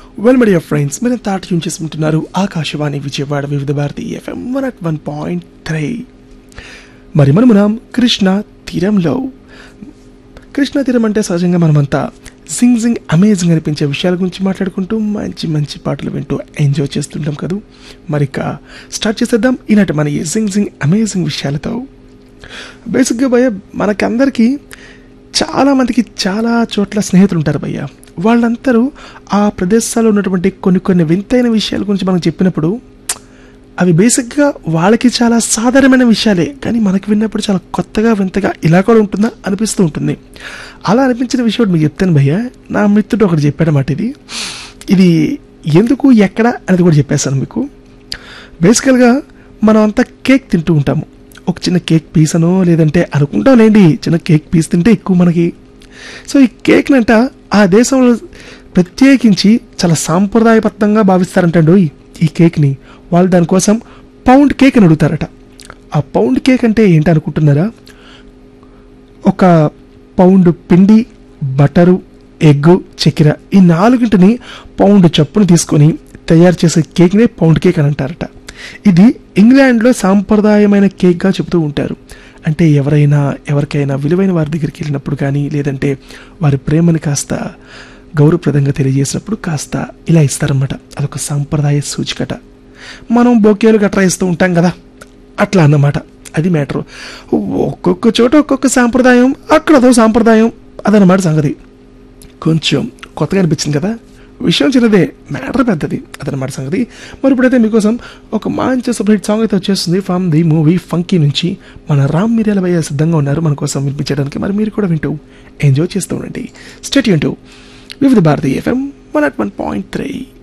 well media friends మీరు తాట tune చేసుకుంటున్నారు Akashvani Vijayawada Vividh Bharati FM one at one point three మరి మనమున్నాం కృష్ణ తీరంలో కృష్ణ తీరం అంటే సహజంగా మనమంతా సింగ్ సింగ్ అమేజింగ్ అనిపించే విషయాల గురించి మాట్లాడుకుంటూ మంచి మంచి పాటలు వింటూ ఎంజాయ్ చేస్తుంటాం కదా మరి ఇక స్టార్ట్ చేసేద్దాం ఈనాటి మన ఈ సింగ్ సింగ్ అమేజింగ్ విషయాలతో బేసిక్గా భయ్య మనకందరికీ చాలా మందికి చాలా చోట్ల స్నేహితులు ఉంటారు భయ్య వాళ్ళందరూ ఆ ప్రదేశాల్లో ఉన్నటువంటి కొన్ని కొన్ని వింతైన విషయాల గురించి మనం చెప్పినప్పుడు అవి బేసిక్గా వాళ్ళకి చాలా సాధారణమైన విషయాలే కానీ మనకి విన్నప్పుడు చాలా కొత్తగా వింతగా ఇలా కూడా ఉంటుందా అనిపిస్తూ ఉంటుంది అలా అనిపించిన విషయం ఒకటి మీకు చెప్తాను భయ్య నా మిత్రుడు ఒకటి చెప్పాడన్నమాట ఇది ఇది ఎందుకు ఎక్కడ అనేది కూడా చెప్పేస్తాను మీకు బేసికల్గా మనం అంతా కేక్ తింటూ ఉంటాము ఒక చిన్న కేక్ పీస్ అనో లేదంటే అనుకుంటాం లేండి చిన్న కేక్ పీస్ తింటే ఎక్కువ మనకి సో ఈ కేక్నంట ఆ దేశంలో ప్రత్యేకించి చాలా సాంప్రదాయబద్ధంగా భావిస్తారంటండు ఈ కేక్ని వాళ్ళు దానికోసం పౌండ్ కేక్ అని అడుగుతారట ఆ పౌండ్ కేక్ అంటే ఏంటి అనుకుంటున్నారా ఒక పౌండ్ పిండి బటరు ఎగ్ చక్కెర ఈ నాలుగింటిని పౌండ్ చప్పును తీసుకొని తయారు చేసే కేక్నే పౌండ్ కేక్ అని అంటారట ఇది ఇంగ్లాండ్లో సాంప్రదాయమైన కేక్గా చెబుతూ ఉంటారు అంటే ఎవరైనా ఎవరికైనా విలువైన వారి దగ్గరికి వెళ్ళినప్పుడు కానీ లేదంటే వారి ప్రేమని కాస్త గౌరవప్రదంగా తెలియజేసినప్పుడు కాస్త ఇలా ఇస్తారన్నమాట అదొక సాంప్రదాయ సూచికట మనం బొకేలు గట్రా ఇస్తూ ఉంటాం కదా అట్లా అన్నమాట అది మ్యాటర్ ఒక్కొక్క చోట ఒక్కొక్క సాంప్రదాయం అక్కడ అదో సాంప్రదాయం అదన్నమాట సంగతి కొంచెం కొత్తగా అనిపించింది కదా విషయం చిన్నదే మ్యాటర్ పెద్దది అదనమాట సంగతి మరి ఇప్పుడైతే మీకోసం ఒక మంచి సపరేట్ సాంగ్ అయితే వచ్చేస్తుంది ఫ్రమ్ ది మూవీ ఫంకీ నుంచి మన రామ్ మిర్యాల భయ్య సిద్ధంగా ఉన్నారు మన కోసం వినిపించడానికి మరి మీరు కూడా వింటూ ఎంజాయ్ చేస్తూ ఉండండి స్టేట్ యూన్ Vividh Bharati FM one at one point three